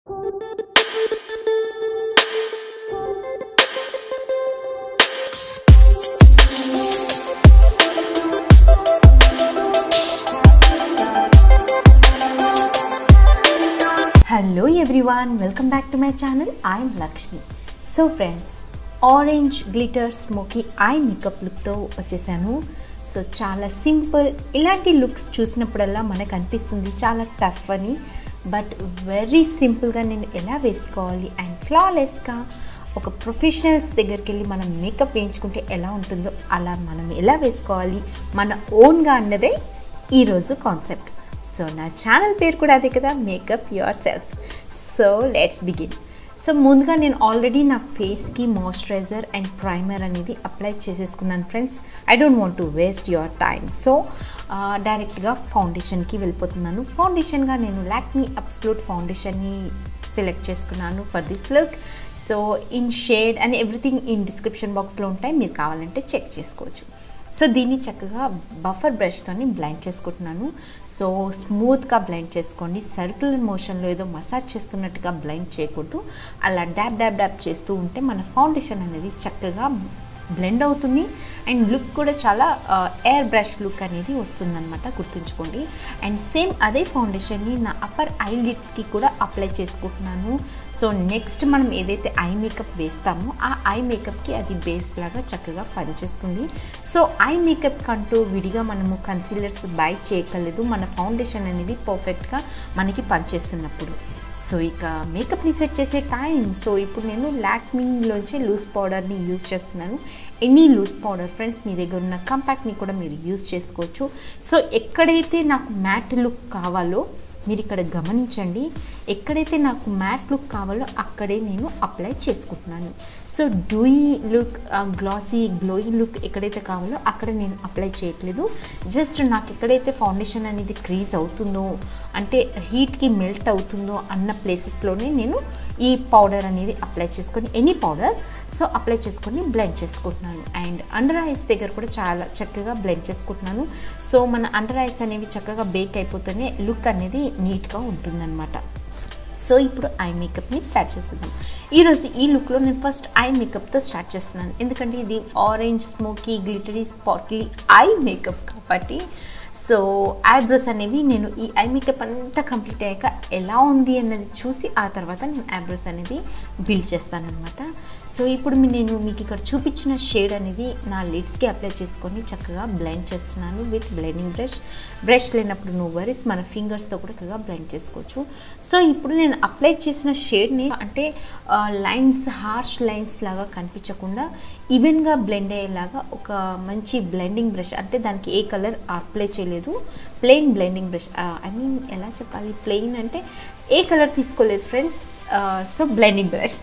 hello everyone welcome back to my channel I'm Lakshmi so friends orange glitter smoky eye makeup లుక్తో వచ్చేసాను so చాలా simple ఇలాంటి looks చూసినప్పుడల్లా మనకు అనిపిస్తుంది చాలా టఫ్ అని బట్ వెరీ సింపుల్గా నేను ఎలా వేసుకోవాలి అండ్ ఫ్లాలెస్గా ఒక ప్రొఫెషనల్స్ దగ్గరికి వెళ్ళి మనం మేకప్ వేయించుకుంటే ఎలా ఉంటుందో అలా మనం ఎలా వేసుకోవాలి మన ఓన్గా అన్నదే ఈరోజు కాన్సెప్ట్ సో నా ఛానల్ పేరు కూడా అదే కదా makeup yourself so let's begin so ముందుగా నేను ఆల్రెడీ నా ఫేస్కి మాయిశ్చరైజర్ అండ్ ప్రైమర్ అనేది అప్లై చేసేసుకున్నాను friends I don't want to waste your time so డైరెక్ట్గా ఫౌండేషన్కి వెళ్ళిపోతున్నాను ఫౌండేషన్గా నేను లాక్మీ అబ్స్లూట్ ఫౌండేషన్ని సెలెక్ట్ చేసుకున్నాను for this look so in shade and everything in description బాక్స్లో ఉంటాయి మీరు కావాలంటే చెక్ చేసుకోవచ్చు సో దీన్ని చక్కగా బఫర్ బ్రష్తోని బ్లెండ్ చేసుకుంటున్నాను సో స్మూత్గా బ్లెండ్ చేసుకోండి సర్కులర్ మోషన్లో ఏదో మసాజ్ చేస్తున్నట్టుగా బ్లెండ్ చేయకూడదు అలా డ్యాబ్ డ్యాబ్ డ్యాబ్ చేస్తూ ఉంటే మన ఫౌండేషన్ అనేది చక్కగా బ్లెండ్ అవుతుంది అండ్ లుక్ కూడా చాలా ఎయిర్ బ్రష్ లుక్ అనేది వస్తుందన్నమాట గుర్తుంచుకోండి అండ్ సేమ్ అదే ఫౌండేషన్ని నా అప్పర్ ఐ లిడ్స్కి కూడా అప్లై చేసుకుంటున్నాను సో నెక్స్ట్ మనం ఏదైతే ఐ మేకప్ వేస్తామో ఆ ఐ మేకప్కి అది బేస్ లాగా చక్కగా పనిచేస్తుంది సో ఐ మేకప్ కంటూ విడిగా మనము కన్సీలర్స్ బై చేయగలేదు మన ఫౌండేషన్ అనేది పర్ఫెక్ట్గా మనకి పనిచేస్తున్నప్పుడు సో ఇక మేకప్ని సెట్ చేసే టైం సో ఇప్పుడు నేను లాక్మీలోంచి లూజ్ పౌడర్ని యూజ్ చేస్తున్నాను ఎనీ లూజ్ పౌడర్ ఫ్రెండ్స్ మీ దగ్గర ఉన్న కంపాక్ట్ని కూడా మీరు యూజ్ చేసుకోవచ్చు సో ఎక్కడైతే నాకు మ్యాట్ లుక్ కావాలో మీరు ఇక్కడ గమనించండి ఎక్కడైతే నాకు మ్యాట్ లుక్ కావాలో అక్కడే నేను అప్లై చేసుకుంటున్నాను so dewy look glassy glowy look ఎక్కడైతే కావాలో అక్కడ నేను అప్లై చేయట్లేదు జస్ట్ నాకు ఎక్కడైతే ఫౌండేషన్ అనేది క్రీజ్ అవుతుందో అంటే హీట్కి మెల్ట్ అవుతుందో అన్న ప్లేసెస్లోనే నేను ఈ పౌడర్ అనేది అప్లై చేసుకొని ఎనీ పౌడర్ సో అప్లై చేసుకొని బ్లెండ్ చేసుకుంటున్నాను అండ్ అండర్ ఐస్ దగ్గర కూడా చాలా చక్కగా బ్లెండ్ చేసుకుంటున్నాను సో మన అండర్ ఐస్ అనేవి చక్కగా బేక్ అయిపోతేనే లుక్ అనేది నీట్గా ఉంటుందన్నమాట సో ఇప్పుడు ఐ మేకప్ని స్టార్ట్ చేసేద్దాం ఈరోజు ఈ లుక్లో నేను ఫస్ట్ ఐ మేకప్తో స్టార్ట్ చేస్తున్నాను ఎందుకంటే ఇది ఆరెంజ్ స్మోకీ గ్లిటరీ స్పాట్లీ ఐ మేకప్ కాబట్టి సో ఐబ్రోస్ అనేవి నేను ఈ ఐ మేకప్ అంతా కంప్లీట్ అయ్యాక ఎలా ఉంది అన్నది చూసి ఆ తర్వాత నేను ఐబ్రోస్ అనేది బిల్డ్ చేస్తానమాట సో ఇప్పుడు నేను మీకు ఇక్కడ చూపించిన షేడ్ అనేది నా లిడ్స్కి అప్లై చేసుకొని చక్కగా బ్లెండ్ చేస్తున్నాను విత్ బ్లెండింగ్ బ్రష్ బ్రష్ లేనప్పుడు నువ్వు వరీస్ మన ఫింగర్స్తో కూడా చక్కగా బ్లెండ్ చేసుకోవచ్చు సో ఇప్పుడు నేను అప్లై చేసిన షేడ్ని అంటే లైన్స్ హార్ష్ లైన్స్ లాగా కనిపించకుండా ఈవెన్గా బ్లెండ్ అయ్యేలాగా ఒక మంచి బ్లెండింగ్ బ్రష్ అంటే దానికి ఏ కలర్ అప్లై చేయలేదు plain blending brush I mean ఎలా చెప్పాలి ప్లెయిన్ అంటే ఏ కలర్ తీసుకోలేదు friends so blending brush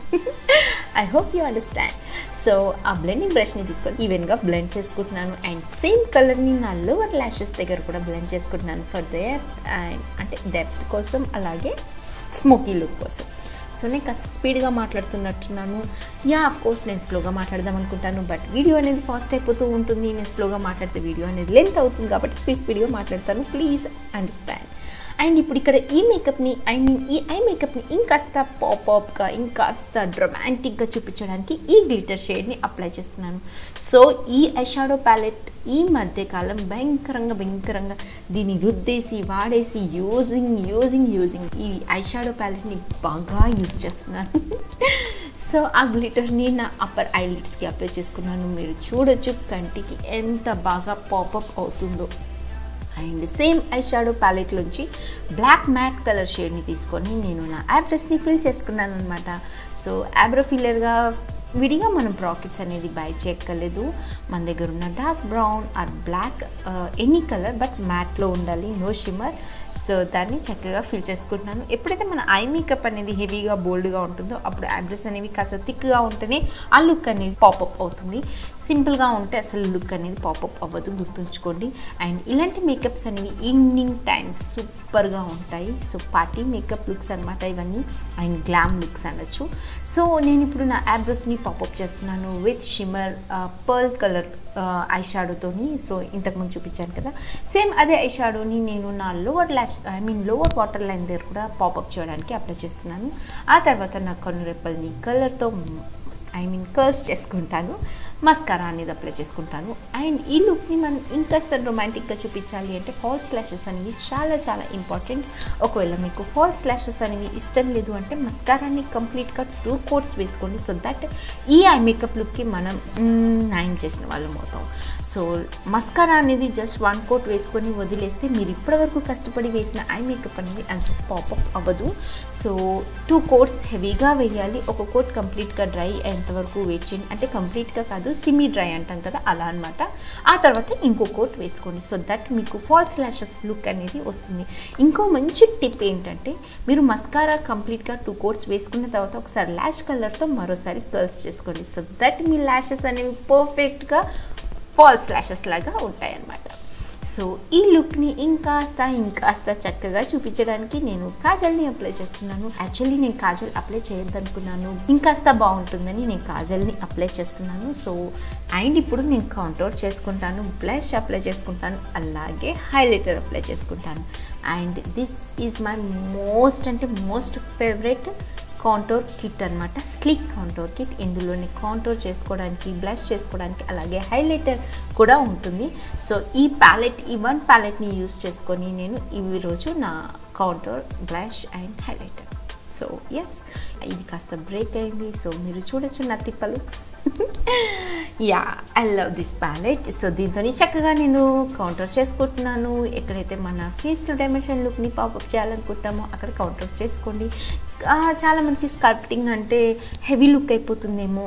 I hope you understand so ఆ బ్లెండింగ్ బ్రష్ని తీసుకొని ఈవెన్గా బ్లెండ్ చేసుకుంటున్నాను అండ్ సేమ్ కలర్ని నా లోవర్ ల్యాషెస్ దగ్గర కూడా బ్లెండ్ చేసుకుంటున్నాను ఫర్ డెప్త్ అండ్ అంటే డెప్త్ కోసం అలాగే స్మోకీ లుక్ కోసం సో నేను కాస్త స్పీడ్గా మాట్లాడుతున్నట్టున్నాను యా ఆఫ్ కోర్స్ నేను స్లోగా మాట్లాడదాం అనుకుంటాను బట్ వీడియో అనేది ఫాస్ట్ అయిపోతూ ఉంటుంది నేను స్లోగా మాట్లాడితే వీడియో అనేది లెంత్ అవుతుంది కాబట్టి స్పీడ్ స్పీడ్గా మాట్లాడతాను ప్లీజ్ అండర్స్టాండ్ అండ్ ఇప్పుడు ఇక్కడ ఈ మేకప్ని ఐ మీన్ ఈ ఐ మేకప్ని ఇంకాస్త పాపప్గా ఇంకాస్త డ్రమాంటిక్గా చూపించడానికి ఈ గ్లిటర్ షేడ్ని అప్లై చేస్తున్నాను సో ఈ ఐషాడో ప్యాలెట్ ఈ మధ్యకాలం భయంకరంగా భయంకరంగా దీన్ని రుద్దేసి వాడేసి యూజింగ్ యూజింగ్ యూజింగ్ ఈ ఐషాడో ప్యాలెట్ని బాగా యూజ్ చేస్తున్నాను సో ఆ గ్లిటర్ని నా అప్పర్ ఐలిడ్స్కి అప్లై చేసుకున్నాను మీరు చూడొచ్చు కంటికి ఎంత బాగా పాపప్ అవుతుందో అండ్ సేమ్ ఐ షాడో ప్యాలెట్లోంచి బ్లాక్ మ్యాట్ కలర్ షేడ్ని తీసుకొని నేను నా యాబ్రస్ని ఫిల్ చేసుకున్నాను అనమాట సో యాబ్రో ఫిల్లర్గా విడిగా మనం ప్రాకెట్స్ అనేది బై చేయక్కర్లేదు మన దగ్గర ఉన్న dark brown or black any colour but మ్యాట్లో ఉండాలి నో షిమ్మర్ సో దాన్ని చక్కగా ఫిల్ చేసుకుంటున్నాను ఎప్పుడైతే మన ఐ మేకప్ అనేది హెవీగా బోల్డ్గా ఉంటుందో అప్పుడు ఐబ్రోస్ అనేవి కాస్త థిక్గా ఉంటేనే ఆ లుక్ అనేది పాపప్ అవుతుంది సింపుల్గా ఉంటే అసలు లుక్ అనేది పాపప్ అవ్వదు గుర్తుంచుకోండి అండ్ ఇలాంటి మేకప్స్ అనేవి ఈవినింగ్ టైమ్స్ సూపర్గా ఉంటాయి సో పార్టీ మేకప్ లుక్స్ అనమాట ఇవన్నీ అండ్ గ్లామ్ లుక్స్ అనొచ్చు సో నేను ఇప్పుడు నా ఐబ్రోస్ని పాపప్ చేస్తున్నాను with shimmer pearl colour eye షాడోతోని సో ఇంతకుముందు చూపించాను కదా సేమ్ అదే ఐ షాడోని నేను నా lower lash I mean lower water line దగ్గర కూడా పాపప్ చేయడానికి అప్లై చేస్తున్నాను ఆ తర్వాత నా కన్ను రెప్పల్ని కలర్తో ఐ మీన్ కర్ల్స్ చేసుకుంటాను మస్కారా అనేది అప్లై చేసుకుంటాను అండ్ ఈ లుక్ని మనం ఇంకాస్త రొమాంటిక్గా చూపించాలి అంటే ఫాల్స్ స్లాషెస్ అనేవి చాలా చాలా ఇంపార్టెంట్ ఒకవేళ మీకు ఫాల్స్ స్లాషెస్ అనేవి ఇష్టం లేదు అంటే మస్కారాన్ని కంప్లీట్గా టూ కోట్స్ వేసుకోండి సో దట్ ఈ ఐ మేకప్ లుక్కి మనం నయం చేసిన వాళ్ళం అవుతాం సో మస్కారా అనేది జస్ట్ వన్ కోట్ వేసుకొని వదిలేస్తే మీరు ఇప్పటివరకు కష్టపడి వేసిన ఐ మేకప్ అనేది అంత పాపప్ అవ్వదు సో టూ కోట్స్ హెవీగా వేయాలి ఒక కోట్ కంప్లీట్గా డ్రై అయ్యేంతవరకు వెయిట్ చేయండి అంటే కంప్లీట్గా కాదు సిమీ డ్రై అంటాం కదా అలా అనమాట ఆ తర్వాత ఇంకో కోట్ వేసుకోండి సో దట్ మీకు ఫాల్స్ ల్యాషెస్ లుక్ అనేది వస్తుంది ఇంకో మంచి టిప్ ఏంటంటే మీరు మస్కారా కంప్లీట్గా టూ కోట్స్ వేసుకున్న తర్వాత ఒకసారి ల్యాష్ కలర్తో మరోసారి కర్ల్స్ చేసుకోండి సో దట్ మీ ల్యాషెస్ అనేవి పర్ఫెక్ట్గా ఫాల్స్ ల్యాషెస్ లాగా ఉంటాయి అన్నమాట సో ఈ లుక్ని ఇంకాస్త ఇంకాస్త చక్కగా చూపించడానికి నేను కాజల్ని అప్లై చేస్తున్నాను యాక్చువల్లీ నేను కాజల్ అప్లై చేయొద్దనుకున్నాను ఇంకాస్త బాగుంటుందని నేను కాజల్ని అప్లై చేస్తున్నాను సో అండ్ ఇప్పుడు నేను కౌంటర్ చేసుకుంటాను బ్లష్ అప్లై చేసుకుంటాను అలాగే హైలైటర్ అప్లై చేసుకుంటాను and this is my most అంటే మోస్ట్ ఫేవరెట్ కాంటోర్ కిట్ అనమాట స్లిక్ కాంటోర్ కిట్ ఇందులోని కాంటోర్ చేసుకోవడానికి బ్లష్ చేసుకోవడానికి అలాగే హైలైటర్ కూడా ఉంటుంది సో ఈ ప్యాలెట్ ఈ వన్ ప్యాలెట్ని యూస్ చేసుకొని నేను ఈ రోజు నా contour blush and highlighter so yes ఇది కాస్త బ్రేక్ అయింది సో మీరు చూడొచ్చు నా తిప్పలు yeah I love this palette so దీంతో చక్కగా నేను కౌంటర్ చేసుకుంటున్నాను ఎక్కడైతే మన ఫేస్ టు డైమెన్షన్ లుక్ని పాపప్ చేయాలనుకుంటామో అక్కడ కౌంటర్ చేసుకోండి చాలామందికి స్కల్ప్టింగ్ అంటే హెవీ లుక్ అయిపోతుందేమో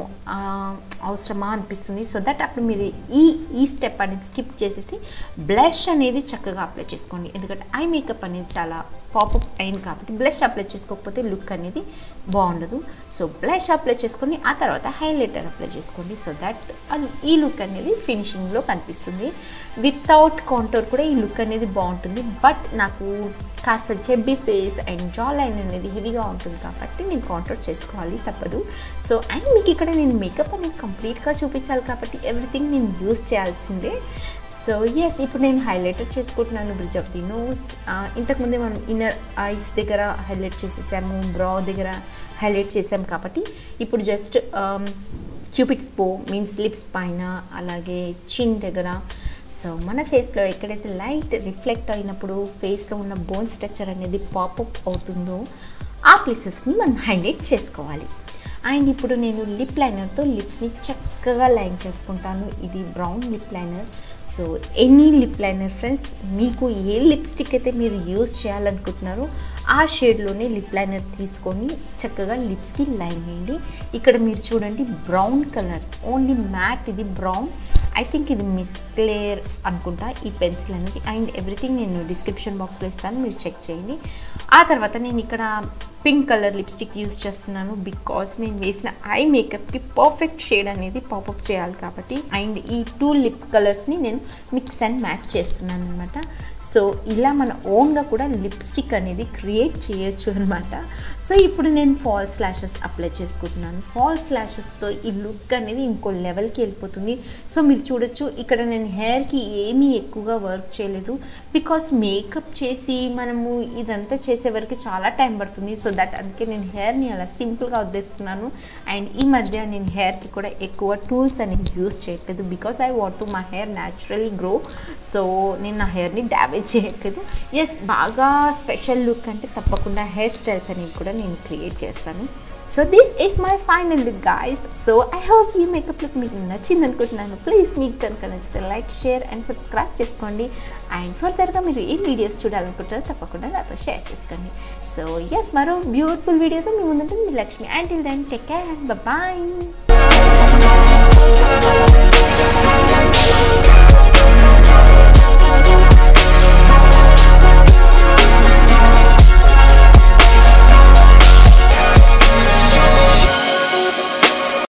అవసరమా అనిపిస్తుంది సో దట్ అప్పుడు మీరు ఈ ఈ స్టెప్ అనేది స్కిప్ చేసేసి బ్లష్ అనేది చక్కగా అప్లై చేసుకోండి ఎందుకంటే ఐ మేకప్ అనేది చాలా పాపప్ అయింది కాబట్టి బ్లష్ అప్లై చేసుకోకపోతే లుక్ అనేది బాగుండదు సో బ్లష్ అప్లై చేసుకొని ఆ తర్వాత హైలైటర్ అప్లై చేసుకోండి సో దట్ అది ఈ లుక్ అనేది ఫినిషింగ్లో కనిపిస్తుంది వితౌట్ కౌంటర్ కూడా ఈ లుక్ అనేది బాగుంటుంది బట్ నాకు కాస్త chubby face and jawline అనేది హెవీగా ఉంటుంది కాబట్టి నేను కౌంటర్ చేసుకోవాలి తప్పదు సో అండ్ మీకు ఇక్కడ నేను మేకప్ అనేది కంప్లీట్గా చూపించాలి కాబట్టి ఎవ్రీథింగ్ నేను యూస్ చేయాల్సిందే సో ఎస్ ఇప్పుడు నేను హైలైటర్ చేసుకుంటున్నాను బ్రిడ్జ్ ఆఫ్ ది నోస్ ఇంతకుముందే మనం ఇన్నర్ ఐస్ దగ్గర హైలైట్ చేసేసాము బ్రా దగ్గర హైలైట్ చేసాం కాబట్టి ఇప్పుడు just cupid's bow means lips పైన అలాగే చిన్ దగ్గర సో మన ఫేస్లో ఎక్కడైతే లైట్ రిఫ్లెక్ట్ అయినప్పుడు ఫేస్లో ఉన్న బోన్ స్ట్రక్చర్ అనేది పాపప్ అవుతుందో ఆ ప్లేసెస్ని మనం హైలైట్ చేసుకోవాలి అండ్ ఇప్పుడు నేను లిప్ లైనర్తో లిప్స్ని చక్కగా లైన్ చేసుకుంటాను ఇది brown lip liner so any lip liner friends మీకు ఏ లిప్స్టిక్ అయితే మీరు యూస్ చేయాలనుకుంటున్నారో ఆ షేడ్లోనే లిప్ లైనర్ తీసుకొని చక్కగా లిప్స్కి లైన్ వేయండి ఇక్కడ మీరు చూడండి బ్రౌన్ కలర్ ఓన్లీ మ్యాట్ ఇది బ్రౌన్ ఐ థింక్ ఇది మిస్ క్లియర్ అనుకుంటా ఈ పెన్సిల్ అనేది అండ్ ఎవ్రీథింగ్ నేను డిస్క్రిప్షన్ బాక్స్లో ఇస్తాను మీరు చెక్ చేయండి ఆ తర్వాత నేను ఇక్కడ పింక్ కలర్ లిప్స్టిక్ యూస్ చేస్తున్నాను బికాస్ నేను వేసిన ఐ మేకప్కి పర్ఫెక్ట్ షేడ్ అనేది పాపప్ చేయాలి కాబట్టి అండ్ ఈ టూ లిప్ కలర్స్ని నేను మిక్స్ అండ్ మ్యాచ్ చేస్తున్నాను అనమాట సో ఇలా మన ఓన్గా కూడా లిప్స్టిక్ అనేది క్రియేట్ చేయొచ్చు అనమాట సో ఇప్పుడు నేను ఫాల్స్ ల్యాషెస్ అప్లై చేసుకుంటున్నాను ఫాల్స్ ల్యాషెస్తో ఈ లుక్ అనేది ఇంకో లెవెల్కి వెళ్ళిపోతుంది సో మీరు చూడొచ్చు ఇక్కడ నేను హెయిర్కి ఏమీ ఎక్కువగా వర్క్ చేయలేదు బికాస్ మేకప్ చేసి మనము ఇదంతా చేసే వరకు చాలా టైం పడుతుంది సో దట్ అందుకే నేను హెయిర్ని అలా సింపుల్గా వదిలేస్తున్నాను అండ్ ఈ మధ్య నేను హెయిర్కి కూడా ఎక్కువ టూల్స్ అనేవి యూస్ చేయట్లేదు బికాస్ ఐ వాంట్ టు మా హెయిర్ న్యాచురల్లీ గ్రో సో నేను నా హెయిర్ని డ్యామేజ్ చేయట్లేదు ఎస్ బాగా స్పెషల్ లుక్ అంటే తప్పకుండా హెయిర్ స్టైల్స్ అనేవి కూడా నేను క్రియేట్ చేస్తాను so this is my final look guys so I hope ఈ మేకప్ లుక్ మీకు నచ్చింది అనుకుంటున్నాను ప్లీజ్ మీకు కనుక నచ్చితే లైక్ షేర్ అండ్ సబ్స్క్రైబ్ చేసుకోండి అండ్ ఫర్దర్గా మీరు ఈ వీడియోస్ చూడాలనుకుంటారో తప్పకుండా నాతో షేర్ చేసుకోండి సో ఎస్ మరో బ్యూటిఫుల్ వీడియోతో మీ ముందుంటుంది మీ Lakshmi and till then take care bye